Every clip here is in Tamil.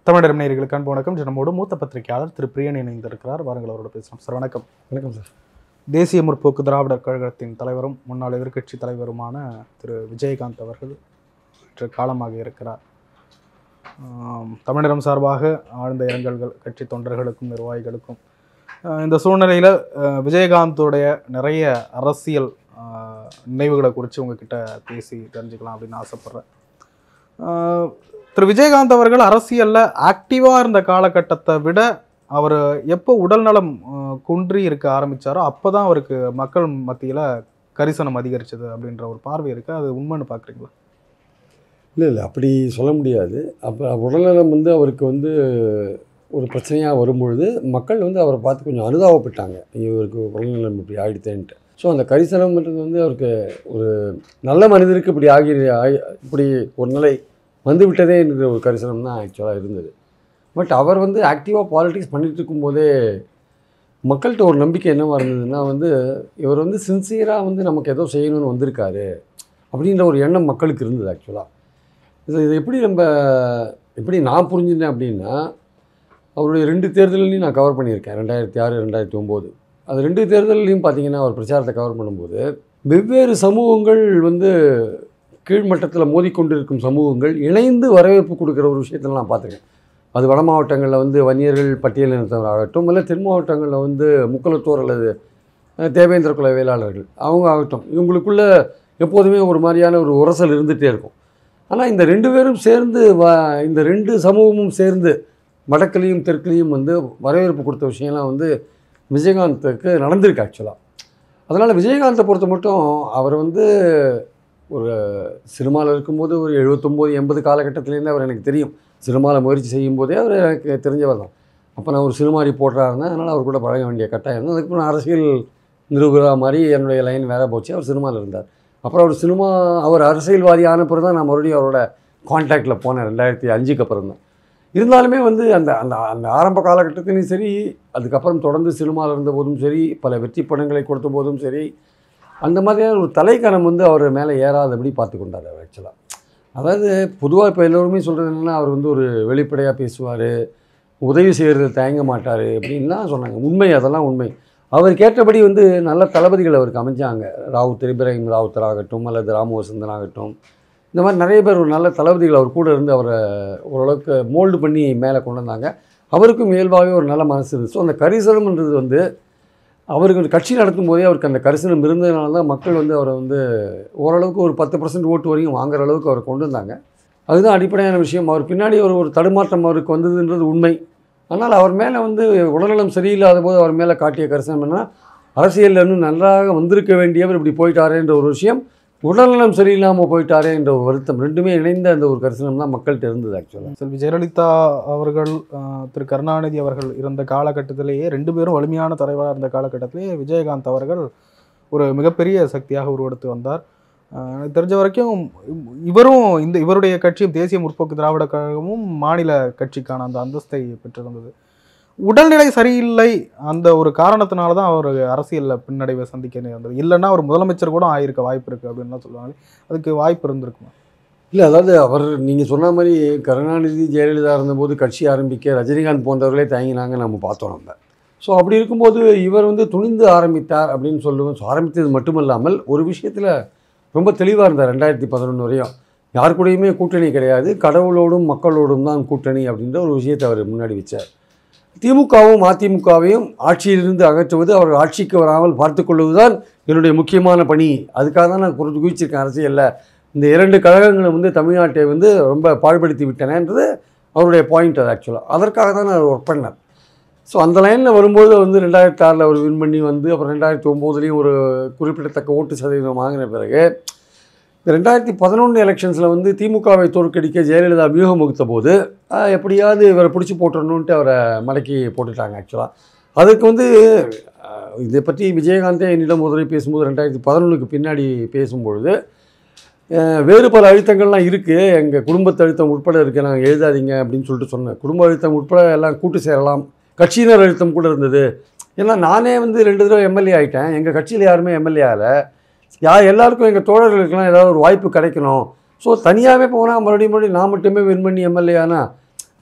தமிழர் நேயர்களுக்கு அன்பு வணக்கம் இன்று நம்மோடு மூத்த பத்திரிகையாளர் திரு பிரியன் இணைந்திருக்கிறார் வாருங்கள் அவரோட பேசலாம் சார் வணக்கம் வணக்கம் சார் தேசிய முற்போக்கு திராவிடர் கழகத்தின் தலைவரும் முன்னாள் எதிர்க்கட்சி தலைவருமான திரு விஜயகாந்த் அவர்கள் இன்று காலமாக இருக்கிறார் ஆம், தமிழகம் சார்பாக ஆழ்ந்த இரங்கல்கள் கட்சி தொண்டர்களுக்கும் நிர்வாகிகளுக்கும் ஆஹ், இந்த சூழ்நிலையில் விஜயகாந்தோடைய நிறைய அரசியல் ஆஹ், நினைவுகளை குறித்து உங்ககிட்ட பேசி தெரிஞ்சுக்கலாம் அப்படின்னு ஆசைப்பட்றேன் ஆஹ், திரு விஜயகாந்த் அவர்கள் அரசியலில் ஆக்டிவாக இருந்த காலகட்டத்தை விட அவர் எப்போ உடல்நலம் ஆஹ், குன்றி இருக்க ஆரம்பிச்சாரோ அப்போ தான் அவருக்கு மக்கள் மத்தியில் கரிசனம் அதிகரிச்சது அப்படின்ற ஒரு பார்வை இருக்குது அது உண்மைன்னு பார்க்குறீங்களா இல்லை இல்லை அப்படி சொல்ல முடியாது அப்போ உடல்நலம் வந்து அவருக்கு வந்து ஒரு பிரச்சனையாக வரும்பொழுது மக்கள் வந்து அவரை பார்த்து கொஞ்சம் அனுதாபப்பட்டாங்க இவருக்கு உடல்நலம் இப்படி ஆகிடுத்தேன்ட்டு ஸோ அந்த கரிசனம்ன்றது வந்து அவருக்கு ஒரு நல்ல மனிதருக்கு இப்படி ஆகி ஆகி- இப்படி ஒரு நிலை வந்து விட்டதே என்கிற ஒரு கரிசனம் தான் ஆக்சுவலாக இருந்தது பட் அவர் வந்து ஆக்டிவாக பாலிடிக்ஸ் பண்ணிட்டு இருக்கும்போதே மக்கள்கிட்ட ஒரு நம்பிக்கை என்னவா இருந்ததுன்னா வந்து இவர் வந்து சின்சியராக வந்து நமக்கு ஏதோ செய்யணும்னு வந்திருக்காரு அப்படின்ற ஒரு எண்ணம் மக்களுக்கு இருந்தது ஆக்சுவலாக இது இது எப்படி நம்ம எப்படி நான் புரிஞ்சுட்டேன் அப்படின்னா அவருடைய ரெண்டு தேர்தலையும் நான் கவர் பண்ணியிருக்கேன் ரெண்டாயிரத்தி ஆறு ரெண்டாயிரத்தி ஒம்போது அது ரெண்டு தேர்தல்லையும் பார்த்தீங்கன்னா அவர் பிரச்சாரத்தை கவர் பண்ணும்போது வெவ்வேறு சமூகங்கள் வந்து கீழ்மட்டத்தில் மோதிக்கொண்டிருக்கும் சமூகங்கள் இணைந்து வரவேற்பு கொடுக்குற ஒரு விஷயத்தில் நான் பார்த்துருக்கேன் அது வட மாவட்டங்களில் வந்து வன்னியர்கள் பட்டியலினத்தவர் ஆகட்டும் இல்லை தென் மாவட்டங்களில் வந்து முக்குலத்தோர் அல்லது அஹ், தேவேந்திர குல வேளாளர்கள் அவங்க ஆகட்டும் இவங்களுக்குள்ள எப்போதுமே ஒரு மாதிரியான ஒரு உரசல் இருந்துகிட்டே இருக்கும் ஆனால் இந்த ரெண்டு பேரும் சேர்ந்து வ இந்த ரெண்டு சமூகமும் சேர்ந்து வடக்குலேயும் தெற்குலேயும் வந்து வரவேற்பு கொடுத்த விஷயம்லாம் வந்து விஜயகாந்துக்கு நடந்திருக்கு ஆக்சுவலாக அதனால் விஜயகாந்தை பொறுத்த மட்டும் அவர் வந்து ஒரு சினிமாவில் இருக்கும்போது ஒரு எழுபத்தொம்போது எண்பது காலகட்டத்திலேருந்து அவர் எனக்கு தெரியும் சினிமாவில் முயற்சி செய்யும்போதே அவர் எனக்கு தெரிஞ்சவர் தான் அப்போ நான் ஒரு சினிமா ரிப்போர்ட்டராக இருந்தேன் அதனால் அவர் கூட பழக வேண்டிய கட்டாயம் இருந்தது அதுக்கப்புறம் அரசியல் நிருபராக மாதிரி என்னுடைய லைன் வேற போச்சு அவர் சினிமாவில் இருந்தார் அப்புறம் அவர் சினிமா அவர் அரசியல்வாதி ஆன பிறகு தான் நான் மறுபடியும் அவரோட காண்டாக்டில் போனேன் ரெண்டாயிரத்தி அஞ்சுக்கு அப்புறம் தான் இருந்தாலுமே வந்து அந்த அந்த அந்த ஆரம்ப காலகட்டத்திலையும் சரி அதுக்கப்புறம் தொடர்ந்து சினிமாவில் இருந்த போதும் சரி பல வெற்றி படங்களை கொடுத்த போதும் சரி அந்த மாதிரியான ஒரு தலைக்கணம் வந்து அவர் மேலே ஏறாதபடி பார்த்து கொண்டார் அவர் ஆக்சுவலாக அதாவது பொதுவாக இப்போ எல்லோருமே சொல்கிறது என்னென்னா அவர் வந்து ஒரு வெளிப்படையாக பேசுவார் உதவி செய்கிறது தயங்க மாட்டார் அப்படின்லாம் சொன்னாங்க உண்மை அதெல்லாம் உண்மை அவர் கேட்டபடி வந்து நல்ல தளபதிகள் அவருக்கு அமைஞ்சாங்க ராவுத் இப்ராஹிம் ராவுத்தர் ஆகட்டும் அல்லது ராமு வசந்தன் ஆகட்டும் இந்த மாதிரி நிறைய பேர் ஒரு நல்ல தளபதிகள் அவர் கூட இருந்து அவரை ஓரளவுக்கு மோல்டு பண்ணி மேலே கொண்டு வந்தாங்க அவருக்கும் இயல்பாகவே ஒரு நல்ல மனசு இருந்துச்சு ஸோ அந்த கரிசனம்ன்றது வந்து அவருக்கு ஒரு கட்சி நடத்தும் போதே அவருக்கு அந்த கரிசனம் இருந்ததுனால தான் மக்கள் வந்து அவரை வந்து ஓரளவுக்கு ஒரு பத்து பர்சன்ட் ஓட்டு வரையும் வாங்குற அளவுக்கு அவரை கொண்டு வந்தாங்க அதுதான் அடிப்படையான விஷயம் அவர் பின்னாடி ஒரு ஒரு தடுமாற்றம் அவருக்கு வந்ததுன்றது உண்மை ஆனால் அவர் மேலே வந்து உடல்நலம் சரியில்லாத போது அவர் மேலே காட்டிய கரிசனம் என்ன அரசியலில் இன்னும் நன்றாக வந்திருக்க வேண்டியவர் இப்படி போயிட்டாரேன்ற ஒரு விஷயம் உடல்நலம் சரியில்லாமல் போயிட்டாரே என்ற ஒரு வருத்தம் ரெண்டுமே இணைந்த அந்த ஒரு கரிசனம் தான் மக்கள்கிட்ட இருந்தது ஆக்சுவலாக செல்வி ஜெயலலிதா அவர்கள் ஆஹ், திரு கருணாநிதி அவர்கள் இருந்த காலகட்டத்திலேயே ரெண்டு பேரும் வலிமையான தலைவராக இருந்த காலகட்டத்திலேயே விஜயகாந்த் அவர்கள் ஒரு மிகப்பெரிய சக்தியாக உருவெடுத்து வந்தார் ஆஹ், எனக்கு தெரிஞ்ச வரைக்கும் இவரும் இந்த இவருடைய கட்சியும் தேசிய முற்போக்கு திராவிட கழகமும் மாநில கட்சிக்கான அந்த அந்தஸ்தை பெற்றிருந்தது உடல்நிலை சரியில்லை அந்த ஒரு காரணத்தினால தான் அவர் அரசியலில் பின்னடைவை சந்திக்க நேர்ந்தது இல்லைன்னா அவர் முதலமைச்சர் கூட ஆயிருக்க வாய்ப்பு இருக்குது அப்படின்லாம் சொல்லுவாங்க அதுக்கு வாய்ப்பு இருந்திருக்குமா இல்லை அதாவது அவர் நீங்கள் சொன்ன மாதிரி கருணாநிதி ஜெயலலிதா இருந்தபோது கட்சி ஆரம்பிக்க ரஜினிகாந்த் போன்றவர்களே தயங்கினாங்க நம்ம பார்த்தோம் நம்ம ஸோ அப்படி இருக்கும்போது இவர் வந்து துணிந்து ஆரம்பித்தார் அப்படின்னு சொல்லுவோம் ஸோ ஆரம்பித்தது மட்டுமல்லாமல் ஒரு விஷயத்தில் ரொம்ப தெளிவாக இருந்தார் ரெண்டாயிரத்தி பதினொன்று வரையும் யார் கூடயுமே கூட்டணி கிடையாது கடவுளோடும் மக்களோடும் தான் கூட்டணி அப்படின்ற ஒரு விஷயத்தை அவர் முன்னாடி வச்சார் திமுகவும் அதிமுகவையும் ஆட்சியிலிருந்து அகற்றுவது அவர்கள் ஆட்சிக்கு வராமல் பார்த்துக்கொள்வதுதான் என்னுடைய முக்கியமான பணி அதுக்காக தான் நான் குறை குவிச்சிருக்கேன் அரசியலில் இந்த இரண்டு கழகங்களும் வந்து தமிழ்நாட்டை வந்து ரொம்ப பாழ்படுத்தி விட்டனன்றது அவருடைய பாயிண்ட் அது ஆக்சுவலாக அதற்காக தான் நான் ஒர்க் பண்ணேன் ஸோ அந்த லைனில் வரும்போது வந்து ரெண்டாயிரத்தி ஆறில் அவர் வின் பண்ணி வந்து அப்புறம் ரெண்டாயிரத்தி ஒம்போதுலேயும் ஒரு குறிப்பிடத்தக்க ஓட்டு சதவீதம் வாங்கின பிறகு இந்த ரெண்டாயிரத்தி பதினொன்று எலெக்ஷன்ஸில் வந்து திமுகவை தோற்கடிக்க ஜெயலலிதா வியூகம் வகுத்த போது ஆஹ், எப்படியாவது இவரை பிடிச்சி போட்டுடணுன்ட்டு அவரை மடக்கி போட்டுட்டாங்க ஆக்சுவலாக அதுக்கு வந்து ஆஹ், இதை பற்றி விஜயகாந்தே என்னிடம் முதலில் பேசும்போது ரெண்டாயிரத்தி பதினொன்றுக்கு பின்னாடி பேசும்பொழுது அஹ், வேறு பல அழுத்தங்கள்லாம் இருக்குது எங்கள் குடும்பத்து அழுத்தம் உட்பட இருக்குது நாங்கள் எழுதாதீங்க அப்படின்னு சொல்லிட்டு சொன்னேன் குடும்ப அழுத்தம் உட்பட எல்லாம் கூட்டு சேரலாம் கட்சியினர் அழுத்தம் கூட இருந்தது ஏன்னா நானே வந்து ரெண்டு தடவை எம்எல்ஏ ஆகிட்டேன் எங்கள் கட்சியில் யாருமே எம்எல்ஏ ஆகலை யா எல்லாருக்கும் எங்கள் தோழர்களுக்கெல்லாம் ஏதாவது ஒரு வாய்ப்பு கிடைக்கணும் ஸோ தனியாகவே போனால் மறுபடியும் மறுபடியும் நான் மட்டுமே வின் பண்ணி எம்எல்ஏ ஆனால்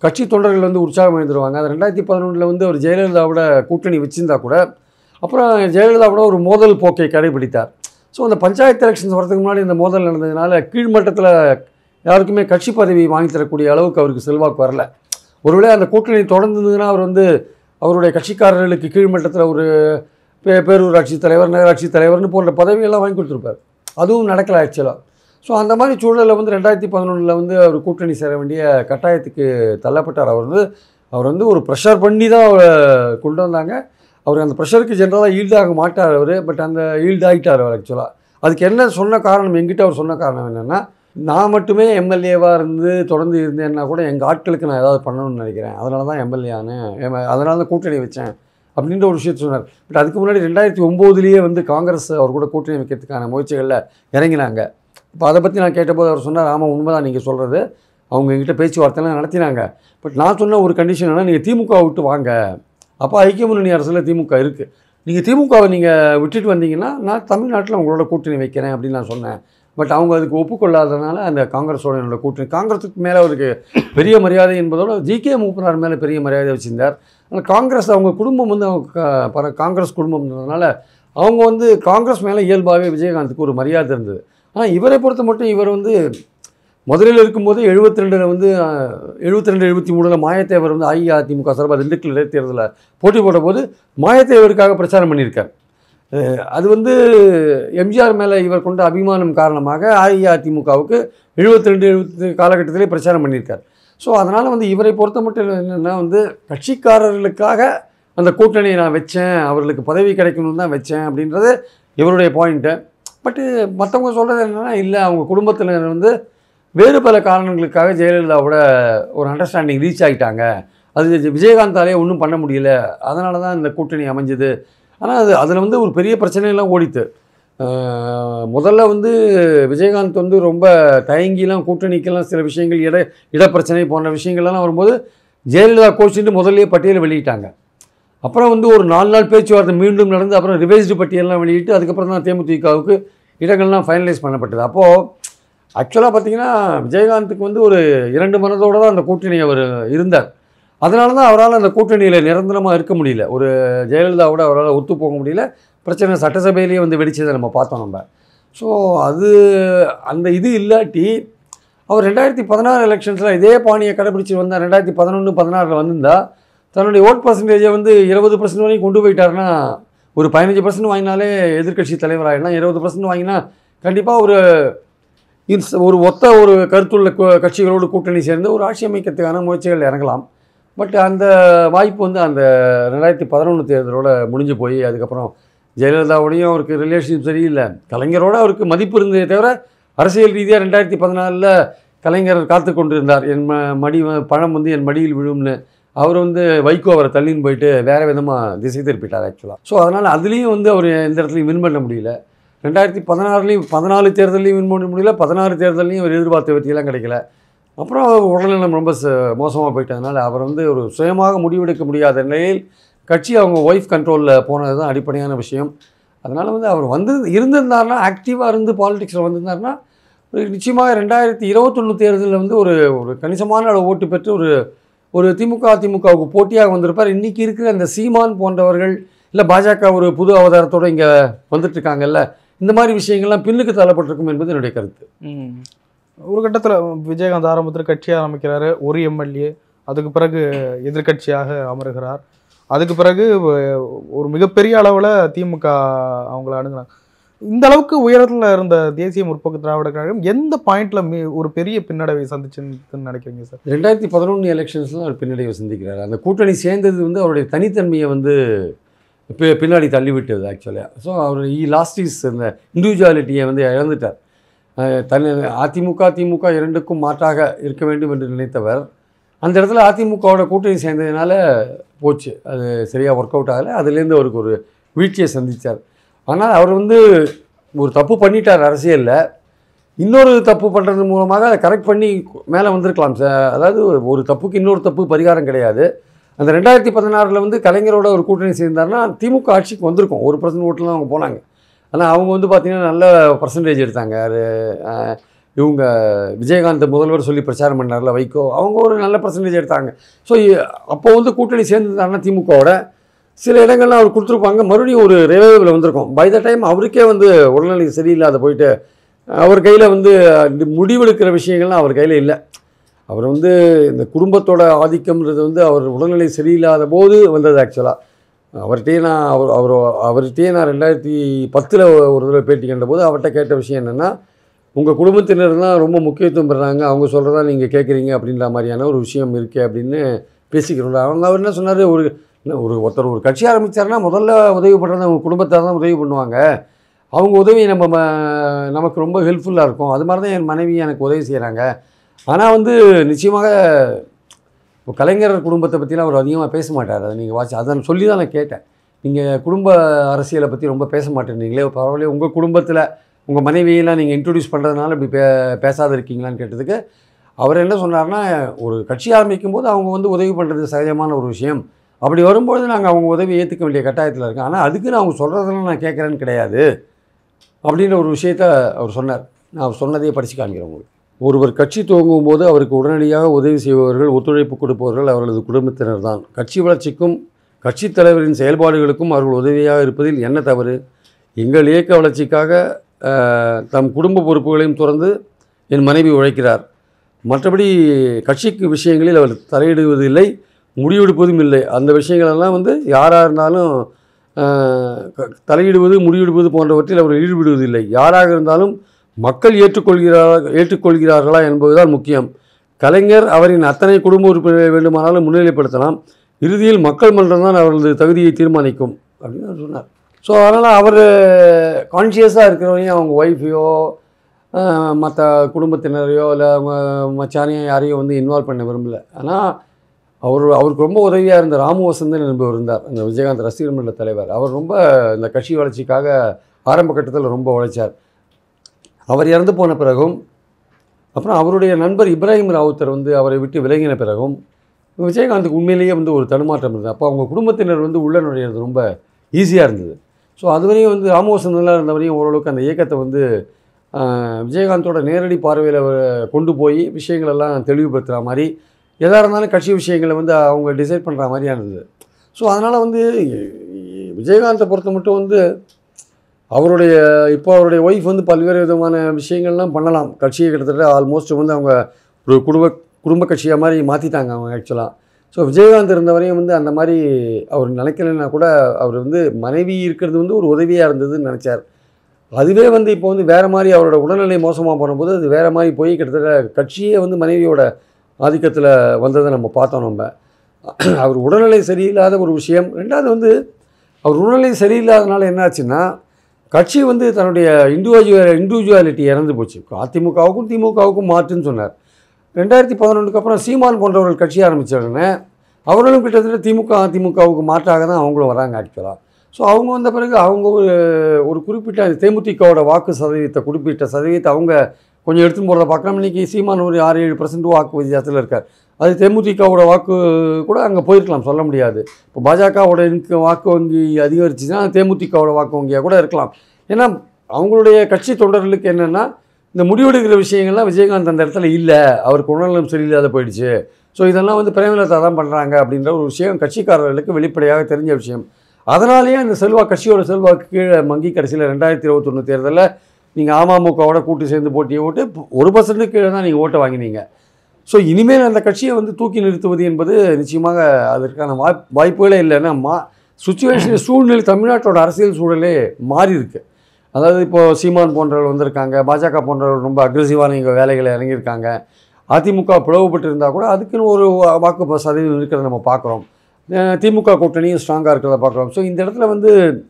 கட்சி தொண்டர்கள் வந்து உற்சாகம் எழுந்துருவாங்க அது ரெண்டாயிரத்தி பதினொன்றில் வந்து அவர் ஜெயலலிதாவோட கூட்டணி வச்சிருந்தா கூட அப்புறம் ஜெயலலிதாவோட ஒரு மோதல் போக்கை கடைபிடித்தார் ஸோ அந்த பஞ்சாயத்து எலெக்ஷன்ஸ் வரதுக்கு முன்னாடி இந்த மோதல் நடந்ததுனால கீழ்மட்டத்தில் யாருக்குமே கட்சி பதவி வாங்கி தரக்கூடிய அளவுக்கு அவருக்கு செல்வாக்கு வரல ஒருவேளை அந்த கூட்டணி தொடர்ந்ததுன்னா அவர் வந்து அவருடைய கட்சிக்காரர்களுக்கு கீழ்மட்டத்தில் ஒரு பே பேரூராட்சி தலைவர் நகராட்சி தலைவர்னு போன்ற பதவியெல்லாம் வாங்கி கொடுத்துருப்பார் அதுவும் நடக்கல ஆக்சுவலாக ஸோ அந்த மாதிரி சூழலில் வந்து ரெண்டாயிரத்தி பதினொன்றில் வந்து அவர் கூட்டணி சேர வேண்டிய கட்டாயத்துக்கு தள்ளப்பட்டார் அவர் வந்து அவர் வந்து ஒரு ப்ரெஷர் பண்ணி தான் அவரை கொண்டு வந்தாங்க அவர் அந்த ப்ரெஷருக்கு ஜென்ரலாக ஈல்டாக மாட்டார் அவர் பட் அந்த ஈல்டு ஆகிட்டார் அவர் ஆக்சுவலாக அதுக்கு என்ன சொன்ன காரணம் எங்கிட்ட அவர் சொன்ன காரணம் என்னென்னா நான் மட்டுமே எம்எல்ஏவாக இருந்து தொடர்ந்து இருந்தேன்னா கூட எங்கள் ஆட்களுக்கு நான் ஏதாவது பண்ணணும்னு நினைக்கிறேன் அதனால தான் எம்எல்ஏ ஆனேன் அதனால தான் கூட்டணி வச்சேன் அப்படின்ற ஒரு விஷயத்தை சொன்னார் பட் அதுக்கு முன்னாடி ரெண்டாயிரத்தி ஒம்போதுலேயே வந்து காங்கிரஸ் அவர் கூட கூட்டணி வைக்கிறதுக்கான முயற்சிகளில் இறங்கினாங்க இப்போ அதை பற்றி நான் கேட்டபோது அவர் சொன்னார் ஆமாம் உண்மைதான் நீங்கள் சொல்கிறது அவங்க எங்கிட்ட பேச்சுவார்த்தைலாம் நடத்தினாங்க பட் நான் சொன்ன ஒரு கண்டிஷன் என்ன நீங்கள் திமுக விட்டு வாங்க அப்போ ஐக்கிய முன்னணி அரசில் திமுக இருக்குது நீங்கள் திமுகவை நீங்கள் விட்டுட்டு வந்தீங்கன்னா நான் தமிழ்நாட்டில் உங்களோட கூட்டணி வைக்கிறேன் அப்படின்னு நான் சொன்னேன் பட் அவங்க அதுக்கு ஒப்புக்கொள்ளாதனால அந்த காங்கிரஸோட என்னோட கூட்டணி காங்கிரஸுக்கு மேலே அவருக்கு பெரிய மரியாதை என்பதோட ஜிகே மூப்பனார் மேலே பெரிய மரியாதை வச்சிருந்தார் ஆனால் காங்கிரஸ் அவங்க குடும்பம் வந்து அவங்க கா- பர காங்கிரஸ் குடும்பம்ன்றதுனால அவங்க வந்து காங்கிரஸ் மேலே இயல்பாகவே விஜயகாந்துக்கு ஒரு மரியாதை இருந்தது ஆனால் இவரை பொறுத்த மட்டும் இவர் வந்து முதலில் இருக்கும்போது எழுபத்தி ரெண்டில் வந்து எழுபத்தி ரெண்டு எழுபத்தி மூணில் மாயத்தேவர் வந்து அஇஅதிமுக சார்பாக திண்டுக்கல் இடைத்தேர்தலில் போட்டி போட்டபோது மாயத்தேவருக்காக பிரச்சாரம் பண்ணியிருக்கார் அஹ் அது வந்து எம்ஜிஆர் மேலே இவர் கொண்ட அபிமானம் காரணமாக அஇஅதிமுகவுக்கு எழுபத்தி ரெண்டு எழுபத்தி காலகட்டத்திலே பிரச்சாரம் பண்ணியிருக்கார் ஸோ அதனால் வந்து இவரை பொறுத்த மட்டும் என்னென்னா வந்து கட்சிக்காரர்களுக்காக அந்த கூட்டணியை நான் வச்சேன் அவர்களுக்கு பதவி கிடைக்கணும்னு தான் வச்சேன் அப்படின்றது இவருடைய பாயிண்ட்டு பட்டு மற்றவங்க சொல்கிறது என்னென்னா இல்லை அவங்க குடும்பத்தினர் வந்து வேறு பல காரணங்களுக்காக ஜெயலலிதாவோட ஒரு அண்டர்ஸ்டாண்டிங் ரீச் ஆகிட்டாங்க அது விஜயகாந்தாலே ஒன்றும் பண்ண முடியல அதனால தான் இந்த கூட்டணி அமைஞ்சது ஆனால் அது அதில் வந்து ஒரு பெரிய பிரச்சனையெல்லாம் ஓடித்து அஹ் முதல்ல வந்து விஜயகாந்த் வந்து ரொம்ப தயங்கிலாம் கூட்டணிக்கெல்லாம் சில விஷயங்கள் இட இடப்பிரச்சனை போன்ற விஷயங்கள்லாம் வரும்போது ஜெயலலிதா கோச்சிட்டு முதல்லயே பட்டியலை வெளியிட்டாங்க அப்புறம் வந்து ஒரு நாலு நாள் பேச்சுவார்த்தை மீண்டும் நடந்து அப்புறம் ரிவைஸ்டு பட்டியல்லாம் வெளியிட்டு அதுக்கப்புறம் தான் தேமுதிகவுக்கு இடங்கள்லாம் ஃபைனலைஸ் பண்ணப்பட்டது அப்போது ஆக்சுவலாக பார்த்தீங்கன்னா விஜயகாந்துக்கு வந்து ஒரு இரண்டு மனதோடு தான் அந்த கூட்டணி அவர் இருந்தார் அதனால தான் அவரால் அந்த கூட்டணியில் நிரந்தரமாக இருக்க முடியல ஒரு ஜெயலலிதாவோட அவரால் ஒத்து போக முடியல பிரச்சனை சட்டசபையிலேயே வந்து வெடிச்சதை நம்ம பார்த்தோம் நம்ம ஸோ அது அந்த இது இல்லாட்டி அவர் ரெண்டாயிரத்தி பதினாறு எலெக்ஷன்ஸில் இதே பாணியை கடைபிடிச்சி வந்தால் ரெண்டாயிரத்தி பதினொன்று பதினாறில் வந்திருந்தா தன்னுடைய ஓட் பர்சன்டேஜை வந்து இருபது பர்சன்ட் வரைக்கும் கொண்டு போயிட்டாருன்னா ஒரு பதினஞ்சு பர்சன்ட் வாங்கினாலே எதிர்க்கட்சி தலைவராகிடலாம் இருபது பர்சன்ட் வாங்கினா கண்டிப்பாக ஒரு இன்ஸ்- ஒரு ஒத்த ஒரு கருத்துள்ள கு- கட்சிகளோடு கூட்டணி சேர்ந்து ஒரு ஆட்சி அமைக்கிறதுக்கான முயற்சிகள் இறங்கலாம் பட் அந்த வாய்ப்பு வந்து அந்த ரெண்டாயிரத்தி பதினொன்று தேர்தலோட முடிஞ்சு போய் அதுக்கப்புறம் ஜெயலலிதாவோடையும் அவருக்கு ரிலேஷன்ஷிப் சரியில்லை கலைஞரோட அவருக்கு மதிப்பு இருந்ததே தவிர அரசியல் ரீதியாக ரெண்டாயிரத்தி பதினாலில் கலைஞர் காத்து கொண்டிருந்தார் என் ம மடி வ- பழம் வந்து என் மடியில் விழும்னு அவர் வந்து வைகோ அவரை தள்ளின்னு போயிட்டு வேறு விதமாக திசை திருப்பிட்டார் ஆக்சுவலாக ஸோ அதனால் அதுலேயும் வந்து அவர் எந்த இடத்துலையும் வின் பண்ண முடியல ரெண்டாயிரத்தி பதினாறுலேயும் பதினாலு தேர்தலையும் வின் பண்ண முடியல பதினாறு தேர்தலையும் அவர் எதிர்பார்த்த வெற்றியெல்லாம் கிடைக்கல அப்புறம் அவர் உடல்நலம் ரொம்ப மோசமாக போயிட்டதுனால அவர் வந்து ஒரு சுயமாக முடிவெடுக்க முடியாத நிலையில் கட்சி அவங்க ஒய்ஃப் கண்ட்ரோலில் போனது தான் அடிப்படையான விஷயம் அதனால் வந்து அவர் வந்து இருந்திருந்தாருன்னா ஆக்டிவாக இருந்து பாலிடிக்ஸில் வந்திருந்தாருன்னா ஒரு நிச்சயமாக ரெண்டாயிரத்தி இருபத்தொன்று தேர்தலில் வந்து ஒரு ஒரு கணிசமான அளவு ஓட்டு பெற்று ஒரு ஒரு திமுக அதிமுகவுக்கு போட்டியாக வந்திருப்பார் இன்றைக்கி இருக்கிற அந்த சீமான் போன்றவர்கள் இல்லை பாஜக ஒரு புது அவதாரத்தோடு இங்கே வந்துட்டு இருக்காங்கல்ல இந்த மாதிரி விஷயங்கள்லாம் பின்னுக்கு தள்ளப்பட்டிருக்கும் என்பது என்னுடைய கருத்து ம். ஒரு கட்டத்தில் விஜயகாந்த் ஆரம்பத்தில் கட்சி ஆரம்பிக்கிறாரு ஒரு எம்எல்ஏ அதுக்கு பிறகு எதிர்க்கட்சியாக அமருகிறார் அதுக்கு பிறகு வ- ஒரு மிகப்பெரிய அளவில் திமுக அவங்கள அணுகுனாங்க இந்த அளவுக்கு உயரத்தில் இருந்த தேசிய முற்போக்கு திராவிட கழகம் எந்த பாயிண்ட்ல மீ ஒரு பெரிய பின்னடைவை சந்திச்சுன்னு நினைக்கிறீங்க சார் ரெண்டாயிரத்தி பதினொன்று எலெக்ஷன்ஸில் அவர் பின்னடைவை சந்திக்கிறார் அந்த கூட்டணி சேர்ந்தது வந்து அவருடைய தனித்தன்மையை வந்து பி- பின்னாடி தள்ளிவிட்டது ஆக்சுவலாக ஸோ அவர் ஈ லாஸ்ட் இஸ் இந்த இண்டிவிஜுவாலிட்டியை வந்து இழந்துட்டார் அஹ் தனி அதிமுக திமுக இரண்டுக்கும் மாற்றாக இருக்க வேண்டும் என்று நினைத்தவர் அந்த இடத்துல அதிமுகவோட கூட்டணி சேர்ந்ததுனால போச்சு அது சரியாக ஒர்க் அவுட் ஆகலை அதுலேருந்து அவருக்கு ஒரு வீழ்ச்சியை சந்தித்தார் ஆனால் அவர் வந்து ஒரு தப்பு பண்ணிட்டார் அரசியலில் இன்னொரு தப்பு பண்ணுறது மூலமாக அதை கரெக்ட் பண்ணி மேலே வந்திருக்கலாம் சார் அதாவது ஒரு தப்புக்கு இன்னொரு தப்பு பரிகாரம் கிடையாது அந்த ரெண்டாயிரத்தி பதினாறில் வந்து கலைஞரோட ஒரு கூட்டணி சேர்ந்தாருன்னா திமுக ஆட்சிக்கு வந்திருக்கும் ஒரு பர்சன்ட் ஓட்டுலாம் அவங்க போனாங்க ஆனால் அவங்க வந்து பார்த்திங்கன்னா நல்ல பர்சன்டேஜ் எடுத்தாங்க அது அஹ், இவங்க விஜயகாந்த் முதல்வர் சொல்லி பிரச்சாரம் பண்ணார்ல வைகோ அவங்க ஒரு நல்ல பர்சன்டேஜ் எடுத்தாங்க ஸோ அப்போ வந்து கூட்டணி சேர்ந்துட்டாருன்னா திமுகவோட சில இடங்கள்லாம் அவர் கொடுத்துருப்பாங்க மறுபடியும் ஒரு ரிவைவில் வந்திருக்கும் பை த டைம் அவருக்கே வந்து உடல்நிலை சரியில்லாத போயிட்டு அவர் கையில் வந்து இந்த முடிவெடுக்கிற விஷயங்கள்லாம் அவர் கையில் இல்லை அவர் வந்து இந்த குடும்பத்தோட ஆதிக்கம்ன்றது வந்து அவர் உடல்நிலை சரியில்லாத போது வந்தது ஆக்சுவலாக அவர்கிட்டயே நான் அவர் அவர் அவர்கிட்டயே நான் ரெண்டாயிரத்தி பத்தில் ஒரு தடவை பேட்டி கண்ட போது அவர்கிட்ட கேட்ட விஷயம் என்னென்னா உங்கள் குடும்பத்தினர் தான் ரொம்ப முக்கியத்துவம் பெறாங்க அவங்க சொல்கிறதா நீங்கள் கேட்குறீங்க அப்படின்ற மாதிரியான ஒரு விஷயம் இருக்கே அப்படின்னு பேசிக்கிறோம் அவங்க அவர் என்ன சொன்னார் ஒரு என்ன ஒரு ஒருத்தர் ஒரு கட்சி ஆரம்பித்தாருன்னா முதல்ல உதவி பண்ணுறது அவங்க குடும்பத்தார் தான் உதவி பண்ணுவாங்க அவங்க உதவி நம்ம ம- நமக்கு ரொம்ப ஹெல்ப்ஃபுல்லாக இருக்கும் அது மாதிரி தான் என் மனைவி எனக்கு உதவி செய்கிறாங்க ஆனால் வந்து நிச்சயமாக இப்போ கலைஞர் குடும்பத்தை பற்றிலாம் அவர் அதிகமாக பேச மாட்டார் அதை நீங்கள் வாட்சி அதை சொல்லி தான் நான் கேட்டேன் நீங்கள் குடும்ப அரசியலை பற்றி ரொம்ப பேச மாட்டேன்றீங்களே பரவாயில்ல உங்கள் குடும்பத்தில் உங்கள் மனைவியெல்லாம் நீங்கள் இன்ட்ரடியூஸ் பண்ணுறதுனால இப்படி பே பேசாத இருக்கீங்களான்னு கேட்டதுக்கு அவர் என்ன சொன்னார்னா ஒரு கட்சி ஆரம்பிக்கும் போது அவங்க வந்து உதவி பண்ணுறது சகஜமான ஒரு விஷயம் அப்படி வரும்பொழுது நாங்கள் அவங்க உதவி ஏற்றுக்க வேண்டிய கட்டாயத்தில் இருக்கோம் ஆனால் அதுக்கு நான் அவங்க சொல்கிறதெல்லாம் நான் கேட்குறேன்னு கிடையாது அப்படின்ற ஒரு விஷயத்த அவர் சொன்னார் நான் அவர் சொன்னதையே படித்து காமிக்கிறேன் உங்களுக்கு ஒருவர் கட்சி துவங்கும் போது அவருக்கு உடனடியாக உதவி செய்பவர்கள் ஒத்துழைப்பு கொடுப்பவர்கள் அவர்களது குடும்பத்தினர் தான் கட்சி வளர்ச்சிக்கும் கட்சித் தலைவரின் செயல்பாடுகளுக்கும் அவர்கள் உதவியாக இருப்பதில் என்ன தவறு எங்கள் இயக்க வளர்ச்சிக்காக அஹ், தம் குடும்ப பொறுப்புகளையும் துறந்து என் மனைவி உழைக்கிறார் மற்றபடி கட்சிக்கு விஷயங்களில் அவர் தலையிடுவதில்லை முடிவெடுப்பதும் இல்லை அந்த விஷயங்களெல்லாம் வந்து யாராக இருந்தாலும் அஹ், க- தலையிடுவது முடிவெடுப்பது போன்றவற்றில் அவர் ஈடுபடுவதில்லை யாராக இருந்தாலும் மக்கள் ஏற்றுக்கொள்கிறார் ஏற்றுக்கொள்கிறார்களா என்பதுதான் முக்கியம் கலைஞர் அவரின் அத்தனை குடும்ப உறுப்பினரை வேண்டுமானாலும் முன்னிலைப்படுத்தலாம் இறுதியில் மக்கள் மன்றம் தான் அவர்களது தகுதியை தீர்மானிக்கும் அப்படின்னு அவர் சொன்னார் ஸோ அதனால் அவர் கான்ஷியஸாக இருக்கிறவரையும் அவங்க ஒய்ஃபையோ மற்ற குடும்பத்தினரையோ இல்லை அவங்க மச்சானையோ யாரையும் வந்து இன்வால்வ் பண்ண விரும்பல ஆனால் அவர் அவருக்கு ரொம்ப உதவியாக இருந்த ராமு வசந்தன் என்பவர் இருந்தார் அந்த விஜயகாந்த் ரசிகர் மன்ற தலைவர் அவர் ரொம்ப இந்த கட்சி வளர்ச்சிக்காக ஆரம்ப கட்டத்தில் ரொம்ப உழைச்சார் அவர் இறந்து போன பிறகும் அப்புறம் அவருடைய நண்பர் இப்ராஹிம் ராவுத்தர் வந்து அவரை விட்டு விலகின பிறகும் விஜயகாந்துக்கு உண்மையிலேயே வந்து ஒரு தடுமாற்றம் இருந்தது அப்போ அவங்க குடும்பத்தினர் வந்து உள்ள நுழையிறது ரொம்ப ஈஸியாக இருந்தது ஸோ அதுவரையும் வந்து ராமவசந்தெல்லாம் இருந்தவரையும் ஓரளவுக்கு அந்த இயக்கத்தை வந்து ஆஹ், விஜயகாந்தோட நேரடி பார்வையில் கொண்டு போய் விஷயங்களெல்லாம் தெளிவுபடுத்துகிற மாதிரி எதாக இருந்தாலும் கட்சி விஷயங்களை வந்து அவங்க டிசைட் பண்ணுற மாதிரியா இருந்தது ஸோ அதனால் வந்து விஜயகாந்தை பொறுத்த மட்டும் வந்து அவருடைய இப்போ அவருடைய ஒய்ஃப் வந்து பல்வேறு விதமான விஷயங்கள்லாம் பண்ணலாம் கட்சியை கிட்டத்தட்ட ஆல்மோஸ்ட் வந்து அவங்க ஒரு குடும்ப குடும்ப கட்சியாக மாதிரி மாற்றிட்டாங்க அவங்க ஆக்சுவலாக ஸோ விஜயகாந்த் இருந்தவரையும் வந்து அந்த மாதிரி அவர் நினைக்கலைன்னா கூட அவர் வந்து மனைவி இருக்கிறது வந்து ஒரு உதவியாக இருந்ததுன்னு நினச்சார் அதுவே வந்து இப்போ வந்து வேறு மாதிரி அவரோட உடல்நிலை மோசமாக போனபோது அது வேறு மாதிரி போய் கிட்டத்தட்ட கட்சியே வந்து மனைவியோட ஆதிக்கத்தில் வந்ததை நம்ம பார்த்தோம் நம்ம அவர் உடல்நிலை சரியில்லாத ஒரு விஷயம் ரெண்டாவது வந்து அவர் உடல்நிலை சரியில்லாதனால என்னாச்சுன்னா கட்சி வந்து தன்னுடைய இண்டிவிஜுவல் இண்டிவிஜுவாலிட்டி இறந்து போச்சு அதிமுகவுக்கும் திமுகவுக்கும் மாற்றுன்னு சொன்னார் ரெண்டாயிரத்தி பதினொன்றுக்கு அப்புறம் சீமான் போன்றவர்கள் கட்சி ஆரம்பித்த உடனே அவர்களும் கிட்டத்தட்ட திமுக அதிமுகவுக்கு மாற்றாக தான் அவங்களும் வராங்க ஆக்சுவலாக ஸோ அவங்க வந்த பிறகு அவங்க ஒரு ஒரு குறிப்பிட்ட தேமுதிகவோட வாக்கு சதவீதத்தை குறிப்பிட்ட சதவீதத்தை அவங்க கொஞ்சம் எடுத்துன்னு போகிறத பார்க்கலாம் இன்றைக்கி சீமான் ஒரு ஆறு ஏழு பர்சன்ட் வாக்கு வித்தியாசத்தில் இருக்கார் அது தேமுதிகவோட வாக்கு கூட அங்கே போயிருக்கலாம் சொல்ல முடியாது இப்போ பாஜகவோட இருக்க வாக்கு வங்கி அதிகரிச்சுன்னா தேமுதிகவோட வாக்கு வங்கியாக கூட இருக்கலாம் ஏன்னா அவங்களுடைய கட்சி தொண்டர்களுக்கு என்னென்னா இந்த முடிவெடுக்கிற விஷயங்கள்லாம் விஜயகாந்த் அந்த இடத்துல இல்லை அவருக்கு உடல்நலம் சரியில்லாத போயிடுச்சு ஸோ இதெல்லாம் வந்து பிரேமலதா தான் பண்ணுறாங்க அப்படின்ற ஒரு விஷயம் கட்சிக்காரர்களுக்கு வெளிப்படையாக தெரிஞ்ச விஷயம் அதனாலேயே அந்த செல்வா கட்சியோட செல்வாக்கு கீழே மங்கி கடைசியில் ரெண்டாயிரத்தி இருபத்தொன்று தேர்தலில் நீங்கள் அமமுகவோட கூட்டு சேர்ந்து போட்டியை ஓட்டு ஒரு பர்சன்ட்டுக்கு கீழே தான் நீங்கள் ஓட்டை வாங்கினீங்க ஸோ இனிமேல் அந்த கட்சியை வந்து தூக்கி நிறுத்துவது என்பது நிச்சயமாக அதற்கான வாய்ப் வாய்ப்புகளே இல்லைன்னா மா சுச்சுவேஷன் சூழ்நிலை தமிழ்நாட்டோட அரசியல் சூழலே மாறி இருக்கு அதாவது இப்போது சீமான் போன்றவர்கள் வந்திருக்காங்க பாஜக போன்றவர்கள் ரொம்ப அக்ரெசிவான இங்கே வேலைகளை இறங்கியிருக்காங்க அதிமுக பிளவுபட்டு இருந்தால் கூட அதுக்குன்னு ஒரு வா- வாக்கு ப- சதவீதம் இருக்கிறத நம்ம பார்க்குறோம் திமுக கூட்டணியும் ஸ்ட்ராங்காக இருக்கிறத பார்க்குறோம் ஸோ இந்த இடத்துல வந்து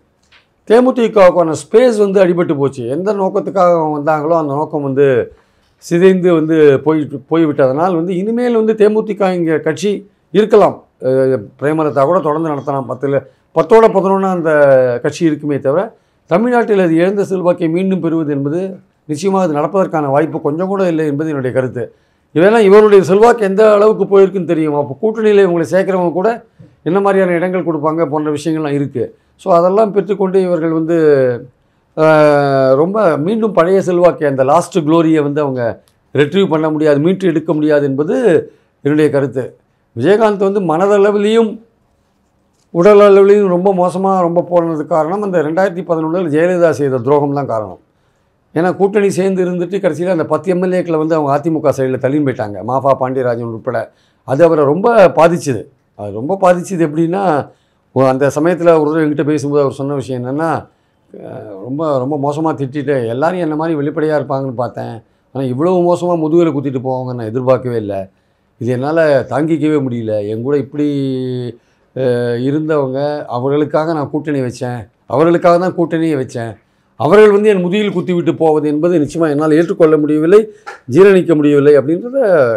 தேமுதிகவுக்கான ஸ்பேஸ் வந்து அடிபட்டு போச்சு எந்த நோக்கத்துக்காக அவங்க வந்தாங்களோ அந்த நோக்கம் வந்து சிதைந்து வந்து போயிட்டு போய்விட்டதனால் வந்து இனிமேல் வந்து தேமுதிக இங்கே கட்சி இருக்கலாம் அஹ் பிரேமலதா கூட தொடர்ந்து நடத்தலாம் பத்தில் பத்தோட பதினொன்றா அந்த கட்சி இருக்குமே தவிர தமிழ்நாட்டில் அது இழந்த செல்வாக்கை மீண்டும் பெறுவது என்பது நிச்சயமாக அது நடப்பதற்கான வாய்ப்பு கொஞ்சம் கூட இல்லை என்பது என்னுடைய கருத்து இதெல்லாம் இவருடைய செல்வாக்கு எந்த அளவுக்கு போயிருக்குன்னு தெரியும் அப்போ கூட்டணியில் இவங்களை சேர்க்குறவங்க கூட என்ன மாதிரியான இடங்கள் கொடுப்பாங்க போன்ற விஷயங்கள்லாம் இருக்குது ஸோ அதெல்லாம் பெற்றுக்கொண்டு இவர்கள் வந்து ஆஹ், ரொம்ப மீண்டும் பழைய செல்வாக்கை அந்த லாஸ்ட் க்ளோரியை வந்து அவங்க ரெட்ரீவ் பண்ண முடியாது மீட்டு எடுக்க முடியாது என்பது என்னுடைய கருத்து விஜயகாந்த் வந்து மனதளவிலையும் உடல் அளவிலையும் ரொம்ப மோசமாக ரொம்ப போனதுக்கு காரணம் அந்த ரெண்டாயிரத்தி பதினொன்றில் ஜெயலலிதா செய்த துரோகம் தான் காரணம் ஏன்னா கூட்டணி சேர்ந்து இருந்துட்டு கடைசியில் அந்த பத்து எம்எல்ஏக்களை வந்து அவங்க அதிமுக சைடில் தள்ளின்னு போயிட்டாங்க மாஃபா பாண்டியராஜன் உட்பட அது அவரை ரொம்ப பாதிச்சுது அது ரொம்ப பாதிச்சுது எப்படின்னா ஒ- அந்த சமயத்தில் ஒரு தடவை என்கிட்ட பேசும்போது அவர் சொன்ன விஷயம் என்னென்னா ரொம்ப ரொம்ப மோசமாக திட்டிட்டு எல்லாரும் என்ன மாதிரி வெளிப்படையாக இருப்பாங்கன்னு பார்த்தேன் ஆனால் இவ்வளவு மோசமாக முதுகில் குத்திட்டு போவாங்க நான் எதிர்பார்க்கவே இல்லை இது என்னால் தாங்கிக்கவே முடியல என் கூட இப்படி அஹ், இருந்தவங்க அவர்களுக்காக நான் கூட்டணி வச்சேன் அவர்களுக்காக தான் கூட்டணியை வச்சேன் அவர்கள் வந்து என் முதுகில் குத்தி விட்டு போவது என்பது நிச்சயமாக என்னால் ஏற்றுக்கொள்ள முடியவில்லை ஜீரணிக்க முடியவில்லை அப்படின்றத